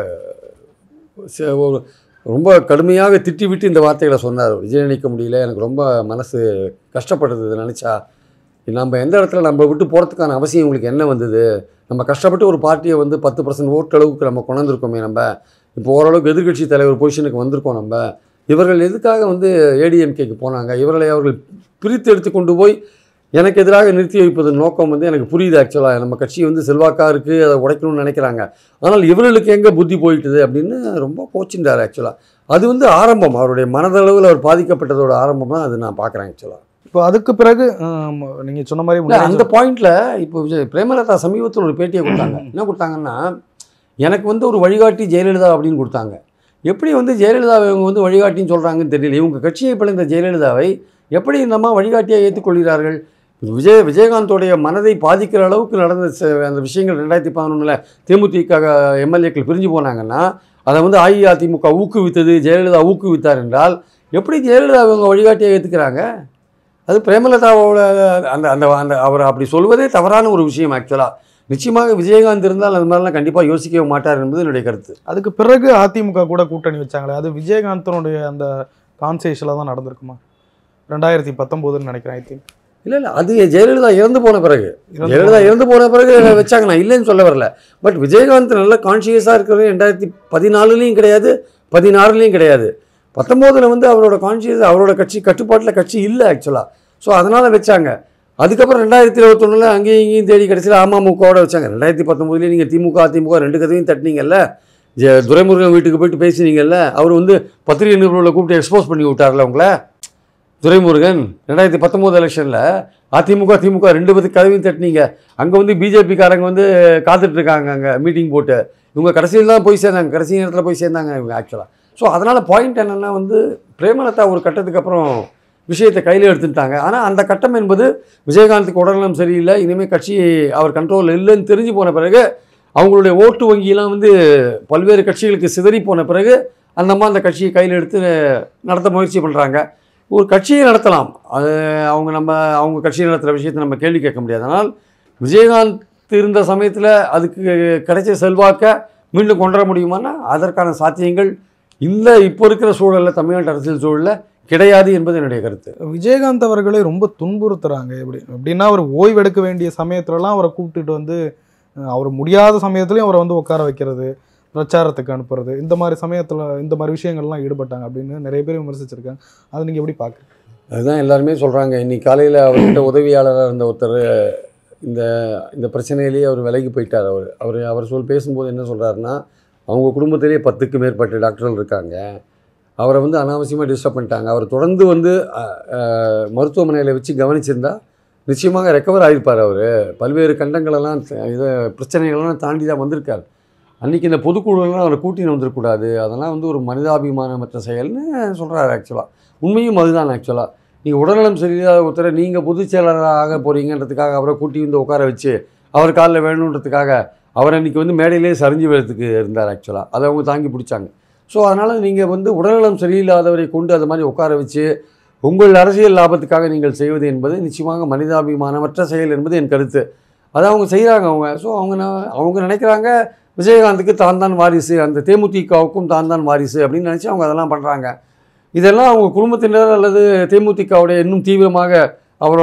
ச- ஒரு ரொம்ப கடுமையாக திட்டிவிட்டு இந்த வார்த்தைகளை சொன்னார் ஜீரணிக்க முடியல எனக்கு ரொம்ப மனசு கஷ்டப்படுது இதை நினச்சா நம்ம எந்த இடத்துல நம்ம விட்டு போகிறதுக்கான அவசியம் உங்களுக்கு என்ன வந்தது நம்ம கஷ்டப்பட்டு ஒரு பார்ட்டியை வந்து பத்து பர்சன்ட் ஓட்டு அளவுக்கு நம்ம கொண்டு வந்திருக்கோமே நம்ம இப்போ ஓரளவுக்கு எதிர்க்கட்சி தலைவர் பொசிஷனுக்கு வந்திருக்கோம் நம்ம இவர்கள் எதுக்காக வந்து ஏடிஎம்கேக்கு போனாங்க இவர்களை அவர்கள் பிரித்து எடுத்து கொண்டு போய் எனக்கு எதிராக நிறுத்தி வைப்பதன் நோக்கம் வந்து எனக்கு புரியுது ஆக்சுவலாக நம்ம கட்சி வந்து செல்வாக்காக இருக்குது அதை உடைக்கணும்னு நினைக்கிறாங்க ஆனால் இவர்களுக்கு எங்கே புத்தி போயிட்டுது அப்படின்னு ரொம்ப கோச்சின்றார் ஆக்சுவலாக அது வந்து ஆரம்பம் அவருடைய மனதளவில் அவர் பாதிக்கப்பட்டதோட ஆரம்பம் தான் அது நான் பார்க்குறேன் ஆக்சுவலாக இப்போ அதுக்கு பிறகு ஆம், நீங்க சொன்ன மாதிரி இல்ல, முன்னாடி அந்த பாயிண்ட்ல இப்போ விஜய் பிரேமலதா சமீபத்தில் ஒரு பேட்டியை கொடுத்தாங்க என்ன கொடுத்தாங்கன்னா எனக்கு வந்து ஒரு வழிகாட்டி ஜெயலலிதா அப்படின்னு கொடுத்தாங்க எப்படி வந்து ஜெயலலிதாவை இவங்க வந்து வழிகாட்டின்னு சொல்கிறாங்கன்னு தெரியல இவங்க கட்சியை பிழைந்த ஜெயலலிதாவை எப்படி இந்த அம்மா வழிகாட்டியாக ஏற்றுக்கொள்கிறார்கள் விஜய் விஜயகாந்தோடைய மனதை பாதிக்கிற அளவுக்கு நடந்த ச- அந்த விஷயங்கள் ரெண்டாயிரத்தி பதினொன்றில் தேமுதிக எம்எல்ஏக்கள் பிரிஞ்சு போனாங்கன்னா அதை வந்து அஇஅதிமுக ஊக்குவித்தது ஜெயலலிதா ஊக்குவித்தார் என்றால் எப்படி ஜெயலலிதா இவங்க வழிகாட்டியாக ஏற்றுக்கிறாங்க அது பிரேமலதாவோட அந்த அந்த அந்த அவர் அப்படி சொல்வதே தவறான ஒரு விஷயம் ஆக்சுவலாக நிச்சயமாக விஜயகாந்த் இருந்தால் அந்த மாதிரிலாம் கண்டிப்பாக யோசிக்கவே மாட்டார் என்பது என்னுடைய கருத்து அதுக்கு பிறகு அதிமுக கூட கூட்டணி வச்சாங்களே அது விஜயகாந்தனுடைய அந்த கான்சேஷனில் தான் நடந்திருக்குமா ரெண்டாயிரத்தி பத்தொம்போதுன்னு நினைக்கிறேன் ஐ திங்க் இல்லை இல்லை அது ஜெயலலிதா இறந்து போன பிறகு ஜெயலலிதா இறந்து போன பிறகு வச்சாங்க நான் இல்லைன்னு சொல்ல வரல பட் விஜயகாந்த் நல்ல கான்ஷியஸாக இருக்கிறது ரெண்டாயிரத்தி பதினாலுலேயும் கிடையாது பதினாறுலேயும் கிடையாது பத்தொம்போதில் வந்து அவரோட கான்ஷியஸ் அவரோட கட்சி கட்டுப்பாட்டில் கட்சி இல்லை ஆக்சுவலாக ஸோ அதனால் வச்சாங்க அதுக்கப்புறம் ரெண்டாயிரத்தி இருபத்தொன்னில் அங்கேயும் இங்கேயும் தேடி கடைசியில் அமமுகவோட வச்சாங்க ரெண்டாயிரத்தி பத்தொம்போதுலேயே நீங்கள் திமுக அதிமுக ரெண்டு கதையும் தட்டினீங்கல்ல ஜெ துரைமுருகன் வீட்டுக்கு போயிட்டு பேசினீங்கல்ல அவர் வந்து பத்திரிகை நிருபர்களை கூப்பிட்டு எக்ஸ்போஸ் பண்ணி விட்டார்ல உங்களை துரைமுருகன் ரெண்டாயிரத்தி பத்தொம்போது எலெக்ஷனில் அதிமுக திமுக ரெண்டு பேருக்கு கதவையும் தட்டினீங்க அங்கே வந்து பிஜேபிக்காரங்க வந்து காத்துட்டு இருக்காங்க அங்கே மீட்டிங் போட்டு இவங்க கடைசியில் தான் போய் சேர்ந்தாங்க கடைசி நேரத்தில் போய் சேர்ந்தாங்க இவங்க ஆக்சுவலாக ஸோ அதனால் பாயிண்ட் என்னென்னா வந்து பிரேமலதா ஒரு கட்டத்துக்கு அப்புறம் விஷயத்தை கையில் எடுத்துட்டாங்க ஆனால் அந்த கட்டம் என்பது விஜயகாந்துக்கு உடல்நலம் சரியில்லை இனிமேல் கட்சி அவர் கண்ட்ரோலில் இல்லைன்னு தெரிஞ்சு போன பிறகு அவங்களுடைய ஓட்டு வங்கியெல்லாம் வந்து பல்வேறு கட்சிகளுக்கு சிதறி போன பிறகு அந்த அம்மா அந்த கட்சியை கையில் எடுத்து நடத்த முயற்சி பண்ணுறாங்க ஒரு கட்சியை நடத்தலாம் அது அவங்க நம்ம அவங்க கட்சியை நடத்துகிற விஷயத்தை நம்ம கேள்வி கேட்க முடியாது ஆனால் விஜயகாந்த் இருந்த சமயத்தில் அதுக்கு கிடைச்ச செல்வாக்கை மீண்டும் கொண்டு வர முடியுமானா அதற்கான சாத்தியங்கள் இந்த இப்போ இருக்கிற சூழலில் தமிழ்நாட்டு அரசியல் சூழலில் கிடையாது என்பது என்னுடைய கருத்து விஜயகாந்த் அவர்களை ரொம்ப துன்புறுத்துறாங்க எப்படி எப்படின்னா அவர் ஓய்வு எடுக்க வேண்டிய சமயத்துலலாம் அவரை கூப்பிட்டுட்டு வந்து அஹ், அவர் முடியாத சமயத்துலையும் அவரை வந்து உட்கார வைக்கிறது பிரச்சாரத்துக்கு அனுப்புறது இந்த மாதிரி சமயத்தில் இந்த மாதிரி விஷயங்கள்லாம் ஈடுபட்டாங்க அப்படின்னு நிறைய பேர் விமர்சிச்சிருக்காங்க அதை நீங்கள் எப்படி பார்க்குறீங்க அதுதான் எல்லாருமே சொல்கிறாங்க இன்னைக்கு காலையில் அவர்கிட்ட உதவியாளராக இருந்த ஒருத்தர் இந்த இந்த பிரச்சனையிலேயே அவர் விலகி போயிட்டார் அவர் அவர் அவர் சொல் பேசும்போது என்ன சொல்கிறாருன்னா அவங்க குடும்பத்திலேயே பத்துக்கு மேற்பட்ட டாக்டர்கள் இருக்காங்க அவரை வந்து அனாவசியமாக டிஸ்டர்ப் பண்ணிட்டாங்க அவர் தொடர்ந்து வந்து மருத்துவமனையில் வச்சு கவனிச்சிருந்தா நிச்சயமாக ரெக்கவர் ஆகிருப்பார் அவர் பல்வேறு கண்டங்களெல்லாம் த- இதை பிரச்சனைகளெல்லாம் தாண்டி தான் வந்திருக்கார் அன்றைக்கி இந்த பொதுக்குழுலாம் அவரை கூட்டின்னு வந்திருக்கக்கூடாது அதெல்லாம் வந்து ஒரு மனிதாபிமானமற்ற செயல்னு சொல்கிறாரு ஆக்சுவலாக உண்மையும் அதுதான் ஆக்சுவலாக நீங்கள் உடல்நலம் சரியில்லாத ஒருத்தரை நீங்கள் பொதுச் செயலராக ஆக போகிறீங்கன்றதுக்காக அவரை கூட்டி வந்து உட்கார வச்சு அவர் காலில் வேணுன்றதுக்காக அவர் அன்றைக்கி வந்து மேடையிலே சரிஞ்சு விடுறதுக்கு இருந்தார் ஆக்சுவலாக அதை அவங்க தாங்கி பிடிச்சாங்க ஸோ அதனால் நீங்கள் வந்து உடல்நலம் சரியில்லாதவரை கொண்டு அது மாதிரி உட்கார வச்சு உங்கள் அரசியல் லாபத்துக்காக நீங்கள் செய்வது என்பது நிச்சயமாக மனிதாபிமானமற்ற செயல் என்பது என் கருத்து அதை அவங்க செய்கிறாங்க அவங்க ஸோ அவங்க ந- அவங்க நினைக்கிறாங்க விஜயகாந்துக்கு தான் தான் வாரிசு அந்த தேமுதிகவுக்கும் தான் தான் வாரிசு அப்படின்னு நினச்சி அவங்க அதெல்லாம் பண்ணுறாங்க இதெல்லாம் அவங்க குடும்பத்தினர் அல்லது தேமுதிகவுடைய இன்னும் தீவிரமாக அவர்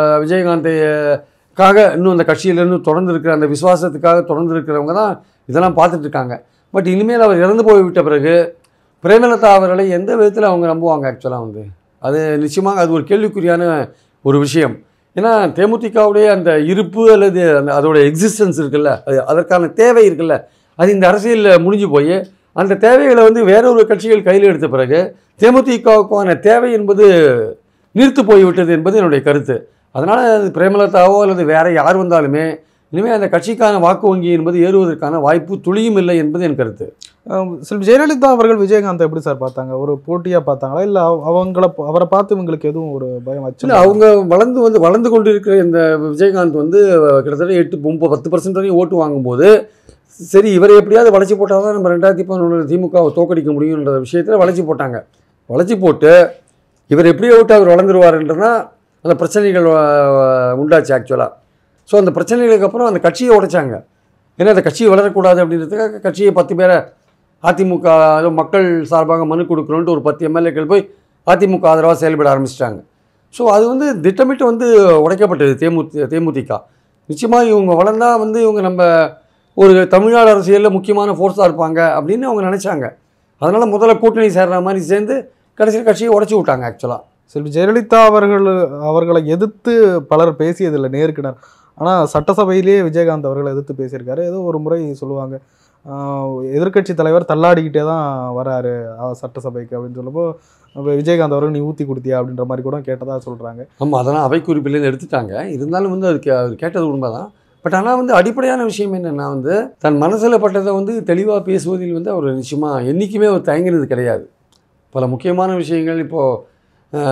விஜயகாந்தைக்காக இன்னும் அந்த கட்சியிலேருந்து தொடர்ந்து இருக்கிற அந்த விசுவாசத்துக்காக தொடர்ந்து இருக்கிறவங்க தான் இதெல்லாம் பார்த்துட்டு இருக்காங்க பட் இனிமேல் அவர் இறந்து போய் விட்ட பிறகு பிரேமலதா அவர்களை எந்த விதத்தில் அவங்க நம்புவாங்க ஆக்சுவலாக வந்து அது நிச்சயமாக அது ஒரு கேள்விக்குறியான ஒரு விஷயம் ஏன்னா தேமுதிகவுடைய அந்த இருப்பு அல்லது அந்த அதோட எக்ஸிஸ்டன்ஸ் இருக்குல்ல அது அதற்கான தேவை இருக்குல்ல அது இந்த அரசியலில் முடிஞ்சு போய் அந்த தேவைகளை வந்து வேற ஒரு கட்சிகள் கையில் எடுத்த பிறகு தேமுதிகவுக்கான தேவை என்பது நீர்த்து போய்விட்டது என்பது என்னுடைய கருத்து அதனால் அது பிரேமலதாவோ அல்லது வேற யார் வந்தாலுமே இனிமேல் அந்த கட்சிக்கான வாக்கு வங்கி என்பது ஏறுவதற்கான வாய்ப்பு துளியும் இல்லை என்பது என் கருத்து அஹ் செல்வி ஜெயலலிதா அவர்கள் விஜயகாந்த் எப்படி சார் பார்த்தாங்க ஒரு போட்டியா பார்த்தாங்களா இல்ல அவ- அவங்கள அவரை பார்த்து இவங்களுக்கு எதுவும் ஒரு பயம் இல்லை அச்சம் அவங்க வளர்ந்து வந்து வளர்ந்து கொண்டு இருக்கிற இந்த விஜயகாந்த் வந்து கிட்டத்தட்ட எட்டு முப்பது பத்து பர்சன்ட் வரையும் ஓட்டு வாங்கும்போது சரி இவரை எப்படியாவது வளைச்சி போட்டால் தான் நம்ம ரெண்டாயிரத்தி பதினொன்று திமுகவை தோக்கடிக்க முடியுன்ற விஷயத்தில் வளைச்சி போட்டாங்க வளைச்சி போட்டு இவர் எப்படியோ விட்டு அவர் வளர்ந்துருவாருன்றனா அந்த பிரச்சனைகள் அஹ், உண்டாச்சு ஆக்சுவலாக ஸோ அந்த பிரச்சனைகளுக்கு அப்புறம் அந்த கட்சியை உடைச்சாங்க ஏன்னா அந்த கட்சி வளரக்கூடாது அப்படின்றதுக்காக கட்சியை பத்து பேரை அதிமுக அது மக்கள் சார்பாக மனு கொடுக்கணுன்ட்டு ஒரு பத்து எம்எல்ஏக்கள் போய் அதிமுக ஆதரவாக செயல்பட ஆரம்பிச்சிட்டாங்க ஸோ அது வந்து திட்டமிட்டு வந்து உடைக்கப்பட்டது தேமு தேமுதிக நிச்சயமாக இவங்க வளர்ந்தா வந்து இவங்க நம்ம ஒரு தமிழ்நாடு அரசியலில் முக்கியமான ஃபோர்ஸாக இருப்பாங்க அப்படின்னு அவங்க நினச்சாங்க அதனால் முதல்ல கூட்டணி சேர்ற மாதிரி சேர்ந்து கடைசியில் கட்சியை உடச்சி விட்டாங்க ஆக்சுவலாக செல்வி ஜெயலலிதா அவர்கள் அவர்களை எதிர்த்து பலர் பேசியதில்லை நேருக்கு நேர் ஆனா சட்டசபையிலேயே விஜயகாந்த் அவர்களை எதிர்த்து பேசியிருக்காரு ஏதோ ஒரு முறை சொல்லுவாங்க எதிர்க்கட்சி தலைவர் தள்ளாடிக்கிட்டே தான் வராரு அஹ், சட்டசபைக்கு அப்படின்னு சொல்லப்போ அப்ப விஜயகாந்த் அவர்கள் நீ ஊத்தி கொடுத்தியா அப்படின்ற மாதிரி கூட கேட்டதா சொல்றாங்க ஆமாம் அதெல்லாம் அவை குறிப்பிலேருந்து எடுத்துட்டாங்க இருந்தாலும் வந்து அது கே அது கேட்டது உண்மைதான் பட் ஆனால் வந்து அடிப்படையான விஷயம் என்னென்னா வந்து தன் மனசில் பட்டதை வந்து தெளிவாக பேசுவதில் வந்து அவர் நிச்சயமாக என்றைக்குமே அவர் தயங்கினது கிடையாது பல முக்கியமான விஷயங்கள் இப்போது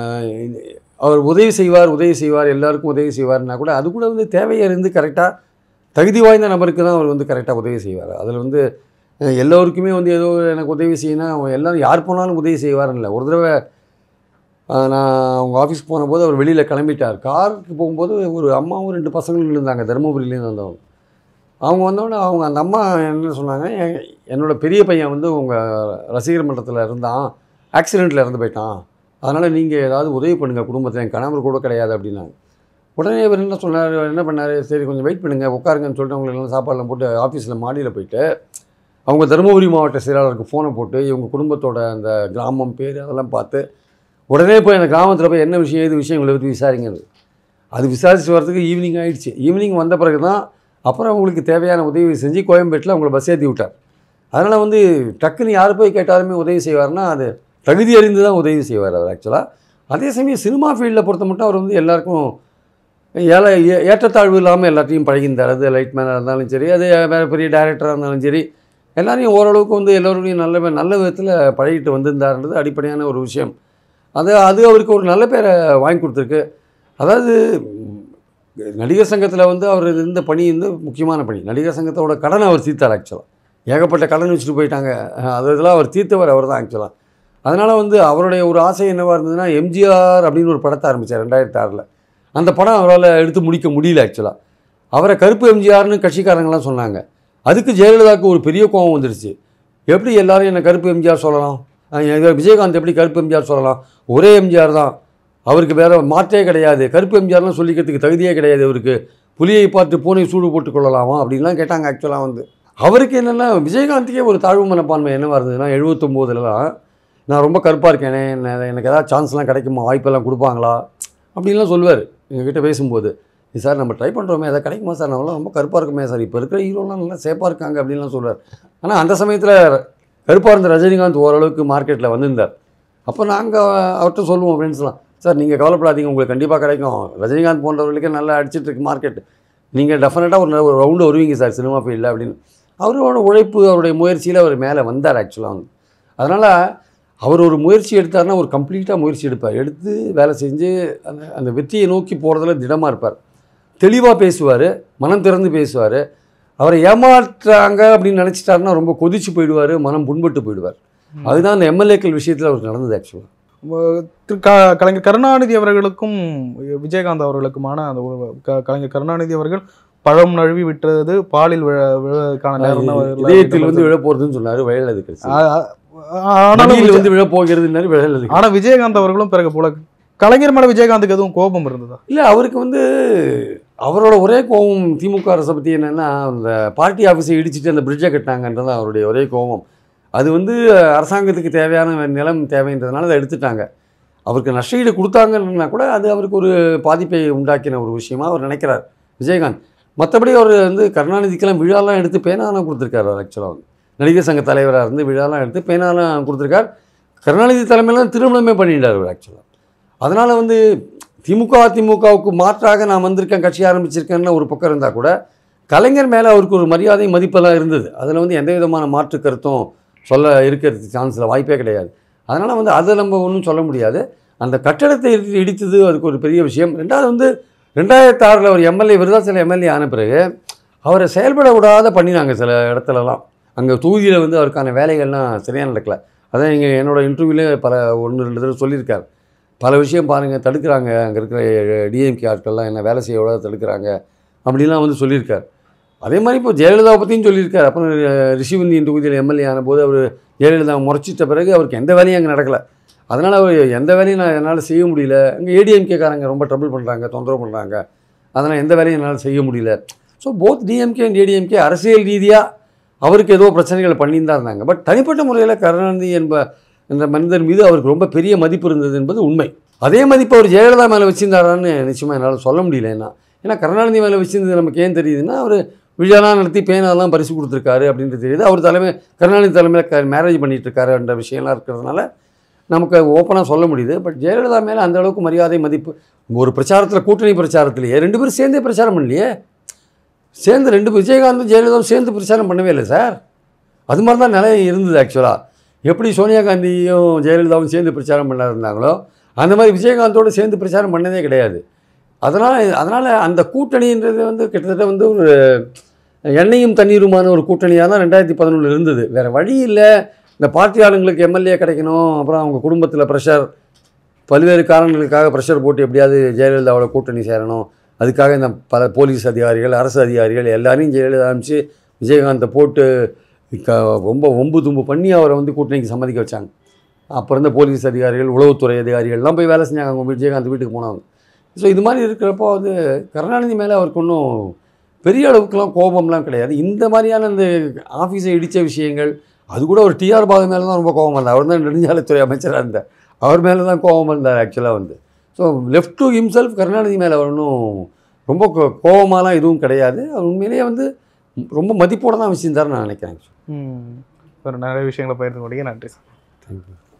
அவர் உதவி செய்வார் உதவி செய்வார் எல்லாருக்கும் உதவி செய்வார்னா கூட அது கூட வந்து தேவையை இருந்து கரெக்டாக தகுதி வாய்ந்த நபருக்கு தான் அவர் வந்து கரெக்டாக உதவி செய்வார் அதில் வந்து அஹ், எல்லோருக்குமே வந்து ஏதோ எனக்கு உதவி செய்யணும் அவங்க எல்லாரும் யார் போனாலும் உதவி செய்வார்னு இல்லை ஒரு தடவை ஆஹ் நான் அவங்க ஆஃபீஸ் போனபோது அவர் வெளியில் கிளம்பிட்டார் காருக்கு போகும்போது ஒரு அம்மாவும் ரெண்டு பசங்களும் இருந்தாங்க தருமபுரியிலேருந்து வந்தவங்க அவங்க வந்தோடனே அவங்க அந்த அம்மா என்ன சொன்னாங்க "என்- என்னோட பெரிய பையன் வந்து உங்கள் ரசிகர் மன்றத்தில் இருந்தான் ஆக்சிடெண்ட்டில் இறந்து போயிட்டான் அதனால் நீங்கள் ஏதாவது உதவி பண்ணுங்கள் குடும்பத்தில் என் கணவர் கூட கிடையாது அப்படின்னாங்க உடனே இவர் என்ன சொன்னார் என்ன பண்ணார் சரி கொஞ்சம் வெயிட் பண்ணுங்கள் உட்காருங்கன்னு சொல்லிட்டு அவங்களுக்கு எல்லாம் சாப்பாடுலாம் போட்டு ஆஃபீஸில் மாடியில் போயிட்டு அவங்க தருமபுரி மாவட்ட செயலாளருக்கு ஃபோனை போட்டு இவங்க குடும்பத்தோட அந்த கிராமம் பேர் அதெல்லாம் பார்த்து உடனே போய் அந்த கிராமத்தில் போய் என்ன விஷயம் ஏது விஷயம் இவங்களை பற்றி விசாரிங்கிறது அது விசாரிச்சு வரதுக்கு ஈவினிங் ஆயிடுச்சு ஈவினிங் வந்த பிறகு தான் அப்புறம் அவங்களுக்கு தேவையான உதவி செஞ்சு கோயம்பேட்டில் அவங்கள பஸ் ஏற்றி விட்டார் அதனால் வந்து டக்குன்னு யார் போய் கேட்டாலுமே உதவி செய்வார்னா அது தகுதி அறிந்து தான் உதவி செய்வார் அவர் ஆக்சுவலாக அதே சமயம் சினிமா ஃபீல்டில் பொறுத்த மட்டும் அவர் வந்து எல்லாருக்கும் ஏழை ஏ- ஏற்றத்தாழ்வு இல்லாமல் எல்லாத்தையும் பழகிந்தார் அது லைட் மேனாக இருந்தாலும் சரி அது வேறு பெரிய டைரக்டராக இருந்தாலும் சரி எல்லாரையும் ஓரளவுக்கு வந்து எல்லோருடையும் நல்ல நல்ல விதத்தில் பழகிட்டு வந்திருந்தாருன்றது அடிப்படையான ஒரு விஷயம் அது அது அவருக்கு ஒரு நல்ல பேரை வாங்கி கொடுத்துருக்கு அதாவது ம், நடிகர் சங்கத்தில் வந்து அவர் இருந்த பணி வந்து முக்கியமான பணி நடிகர் சங்கத்தோட கடனை அவர் தீர்த்தார் ஆக்சுவலாக ஏகப்பட்ட கடன் வச்சுட்டு போயிட்டாங்க அஹ் அது இதெல்லாம் அவர் தீர்த்தவர் அவர் தான் ஆக்சுவலாக அதனால் வந்து அவருடைய ஒரு ஆசை என்னவாக இருந்ததுன்னா எம்ஜிஆர் அப்படின்னு ஒரு படத்தை ஆரம்பித்தார் ரெண்டாயிரத்தி ஆறில் அந்த படம் அவரால் எடுத்து முடிக்க முடியல ஆக்சுவலாக அவரை கருப்பு எம்ஜிஆர்னு கட்சிக்காரங்களாம் சொன்னாங்க அதுக்கு ஜெயலலிதாவுக்கு ஒரு பெரிய கோபம் வந்துடுச்சு எப்படி எல்லாரும் என்ன கருப்பு எம்ஜிஆர் சொல்லலாம் அஹ் இவர் விஜயகாந்த் எப்படி கருப்பு எம்ஜிஆர் சொல்லலாம் ஒரே எம்ஜிஆர் தான் அவருக்கு வேற மாற்றே கிடையாது கருப்பு எம்ஜிஆர்லாம் சொல்லிக்கிறதுக்கு தகுதியே கிடையாது அவருக்கு புலியை பார்த்து பூனை சூடு போட்டுக் கொள்ளலாமா அப்படின்லாம் கேட்டாங்க ஆக்சுவலாக வந்து அவருக்கு என்னென்னா விஜயகாந்துக்கே ஒரு தாழ்வு மனப்பான்மை என்னவா இருந்ததுன்னா எழுபத்தொம்போதுலலாம் நான் ரொம்ப கருப்பாக இருக்கேனே என்ன எனக்கு ஏதாவது சான்ஸ்லாம் கிடைக்குமா வாய்ப்பெல்லாம் கொடுப்பாங்களா அப்படின்லாம் சொல்லுவார் எங்ககிட்ட பேசும்போது "இது சார் நம்ம ட்ரை பண்ணுறோமே எதாவது கிடைக்குமா சார் நம்மளாம் ரொம்ப கருப்பாக இருக்குமே சார் இப்போ இருக்கிற ஹீரோலாம் நல்லா சேஃபாக இருக்காங்க அப்படின்லாம் சொல்லுவார் ஆனால் அந்த சமயத்தில் கருப்பாக இருந்த ரஜினிகாந்த் ஓரளவுக்கு மார்க்கெட்டில் வந்திருந்தார் அப்போ நாங்கள் அவர்கிட்ட சொல்லுவோம் ஃப்ரெண்ட்ஸ்லாம் சார் நீங்கள் கவலைப்படாதீங்க உங்களுக்கு கண்டிப்பாக கிடைக்கும் ரஜினிகாந்த் போன்றவர்களுக்கே நல்லா அடிச்சிட்டு இருக்கு மார்க்கெட் நீங்கள் டெஃபினட்டாக ஒரு ஒரு ரவுண்டு வருவீங்க சார் சினிமா ஃபீல்டில் அப்படின்னு அவரோட உழைப்பு அவருடைய முயற்சியில் அவர் மேலே வந்தார் ஆக்சுவலாக வந்து அதனால் அவர் ஒரு முயற்சி எடுத்தார்னா ஒரு கம்ப்ளீட்டாக முயற்சி எடுப்பார் எடுத்து வேலை செஞ்சு அந்த அந்த வெற்றியை நோக்கி போகிறதுல திடமாக இருப்பார் தெளிவாக பேசுவார் மனம் திறந்து பேசுவார் அவரை ஏமாற்றுறாங்க அப்படின்னு நினச்சிட்டாருன்னா ரொம்ப கொதிச்சு போயிடுவார் மனம் புண்பட்டு போயிடுவார் அதுதான் அந்த எம்எல்ஏக்கள் விஷயத்தில் அவருக்கு நடந்தது ஆக்சுவலாக திரு க- கலைஞர் கருணாநிதி அவர்களுக்கும் விஜயகாந்த் அவர்களுக்குமான அந்த ஒரு க- கலைஞர் கருணாநிதி அவர்கள் பழம் நழுவி விட்டது பாலில் விழ விழுவதற்கான நேரம் தான் வருகிறது இதயத்தில் வந்து விழ போகிறதுன்னு சொன்னார் வயல் அது கிடைச்சி ஆ- ஆ- ஆனாலும் மடியில் விஜய்- வந்து விழ போகிறதுனாரு விழல் அது ஆனா விஜயகாந்த் அவர்களும் பிறகு போல கலைஞர் மேல விஜயகாந்துக்கு எதுவும் கோபம் இருந்ததா இல்லை அவருக்கு வந்து அவரோட ஒரே கோபம் திமுக அரசை பற்றி என்னென்னா அந்த பார்ட்டி ஆஃபீஸை இடிச்சிட்டு அந்த பிரிட்ஜை கட்டினாங்கன்றது தான் அவருடைய ஒரே கோபம் அது வந்து அரசாங்கத்துக்கு தேவையான நிலம் தேவைன்றதுனால அதை எடுத்துட்டாங்க அவருக்கு நஷ்டஈடு கொடுத்தாங்கன்னா கூட அது அவருக்கு ஒரு பாதிப்பை உண்டாக்கின ஒரு விஷயமா அவர் நினைக்கிறார் விஜயகாந்த் மற்றபடி அவர் வந்து கருணாநிதிக்கெல்லாம் விழாலாம் எடுத்து பேனாலாம் கொடுத்துருக்காரு அவர் ஆக்சுவலாக வந்து நடிகர் சங்க தலைவராக இருந்து விழாலாம் எடுத்து பேனாலாம் கொடுத்துருக்கார் கருணாநிதி தலைமையிலாம் திருமணமே பண்ணிட்டார் அவர் ஆக்சுவலாக அதனால் வந்து திமுக அதிமுகவுக்கு மாற்றாக நான் வந்திருக்கேன் கட்சி ஆரம்பிச்சிருக்கேன்னு ஒரு பக்கம் இருந்தால் கூட கலைஞர் மேலே அவருக்கு ஒரு மரியாதை மதிப்பெல்லாம் இருந்தது அதில் வந்து எந்த விதமான மாற்று கருத்தும் சொல்ல இருக்கிறதுக்கு சான்ஸில் வாய்ப்பே கிடையாது அதனால் வந்து அதை நம்ம ஒன்றும் சொல்ல முடியாது அந்த கட்டடத்தை இடி- இடித்தது அதுக்கு ஒரு பெரிய விஷயம் ரெண்டாவது வந்து ரெண்டாயிரத்தி ஆறில் ஒரு எம்எல்ஏ விருதாச்சலம் எம்எல்ஏ ஆன பிறகு அவரை செயல்பட விடாத பண்ணினாங்க சில இடத்துலலாம் அங்கே தொகுதியில் வந்து அவருக்கான வேலைகள்லாம் சரியாக நடக்கல அதான் இங்கே என்னோட இன்டர்வியூலே பல ஒன்று ரெண்டு தடவை சொல்லியிருக்காரு பல விஷயம் பாருங்கள் தடுக்கிறாங்க அங்கே இருக்கிற டிஎம்கே ஆட்கள்லாம் என்ன வேலை செய்ய விடாத தடுக்கிறாங்க அப்படிலாம் வந்து சொல்லியிருக்கார் அதே மாதிரி இப்போ ஜெயலலிதாவை பற்றியும் சொல்லியிருக்காரு அப்புறம் அஹ், ரிஷிவந்தியின் தொகுதியில் எம்எல்ஏ ஆனபோது அவர் ஜெயலலிதா முறைச்சிட்ட பிறகு அவருக்கு எந்த வேலையும் அங்கே நடக்கலை அதனால் அவர் எந்த வேலையும் நான் என்னால் செய்ய முடியல அங்கே ஏடிஎம்கேக்காரங்க ரொம்ப ட்ரபிள் பண்ணுறாங்க தொந்தரவு பண்ணுறாங்க அதனால் எந்த வேலையும் என்னால் செய்ய முடியல so both DMK and ADMK அரசியல் ரீதியாக அவருக்கு ஏதோ பிரச்சனைகள் பண்ணின்னு தான் இருந்தாங்க பட் தனிப்பட்ட முறையில் கருணாநிதி என்ப இந்த மனிதர் மீது அவருக்கு ரொம்ப பெரிய மதிப்பு இருந்தது என்பது உண்மை அதே மதிப்பு அவர் ஜெயலலிதா மேலே வச்சிருந்தாரான்னு நிச்சயமாக என்னால் சொல்ல முடியல என்ன ஏன்னா கருணாநிதி மேலே வச்சிருந்தது நமக்கு ஏன் தெரியுதுன்னா அவர் விழாலாம் நடத்தி பேனாலாம் பரிசு கொடுத்துருக்காரு அப்படின்றது தெரியுது அவர் தலைமை கருணாநிதி தலைமையில் க மேரேஜ் பண்ணிட்டு இருக்காருன்ற விஷயம்லாம் இருக்கிறதுனால நமக்கு ஓப்பனாக சொல்ல முடியுது பட் ஜெயலலிதா மேலே அந்த அளவுக்கு மரியாதை மதிப்பு ஒரு பிரச்சாரத்தில் கூட்டணி பிரச்சாரத்திலேயே ரெண்டு பேரும் சேர்ந்தே பிரச்சாரம் பண்ணலையே சேர்ந்து ரெண்டு விஜயகாந்தும் ஜெயலலிதாவும் சேர்ந்து பிரச்சாரம் பண்ணவே இல்லை சார் அது மாதிரி தான் நிலை இருந்தது ஆக்சுவலாக எப்படி சோனியா காந்தியும் ஜெயலலிதாவும் சேர்ந்து பிரச்சாரம் பண்ண இருந்தாங்களோ அந்த மாதிரி விஜயகாந்தோடு சேர்ந்து பிரச்சாரம் பண்ணதே கிடையாது அதனால் அதனால் அந்த கூட்டணின்றது வந்து கிட்டத்தட்ட வந்து ஒரு எண்ணெயும் தண்ணீருமான ஒரு கூட்டணியாக தான் ரெண்டாயிரத்தி பதினொன்றில் இருந்தது வேறு வழி இல்லை இந்த பார்ட்டி ஆளுங்களுக்கு எம்எல்ஏ கிடைக்கணும் அப்புறம் அவங்க குடும்பத்தில் ப்ரெஷர் பல்வேறு காரணங்களுக்காக ப்ரெஷர் போட்டு எப்படியாவது ஜெயலலிதாவோட கூட்டணி சேரணும் அதுக்காக இந்த பல போலீஸ் அதிகாரிகள் அரசு அதிகாரிகள் எல்லாரையும் ஜெயலலிதா அனுப்பிச்சு விஜயகாந்தை போட்டு க ரொம்ப ஒம்பு தும்பு பண்ணி அவரை வந்து கூட்டணிக்கு சம்மதிக்க வச்சாங்க அப்போ இருந்த போலீஸ் அதிகாரிகள் உளவுத்துறை அதிகாரிகள்லாம் போய் வேலை செஞ்சாங்க அவங்க விஜயகாந்த் வீட்டுக்கு போனவங்க ஸோ இது மாதிரி இருக்கிறப்போ வந்து கருணாநிதி மேலே அவருக்கு ஒன்றும் பெரிய அளவுக்குலாம் கோபம்லாம் கிடையாது இந்த மாதிரியான இந்த ஆஃபீஸை இடித்த விஷயங்கள் அது கூட ஒரு டிஆர் பாகு மேலே தான் ரொம்ப கோபம் இருந்தார் அவர் தான் நெடுஞ்சாலைத்துறை அமைச்சராக இருந்தார் அவர் மேலே தான் கோபம் இருந்தார் ஆக்சுவலாக வந்து so left to himself Karunanidhi மேலே ஒன்றும் ரொம்ப கோ- கோவமாலாம் எதுவும் கிடையாது அவர் உண்மையிலேயே வந்து ரொம்ப மதிப்போடு தான் வச்சுருந்தாருன்னு நான் நினைக்கிறேன் ம் ஒரு நிறைய விஷயங்களை பகிர்ந்து கொண்டீங்க நன்றி சார் தேங்க்யூ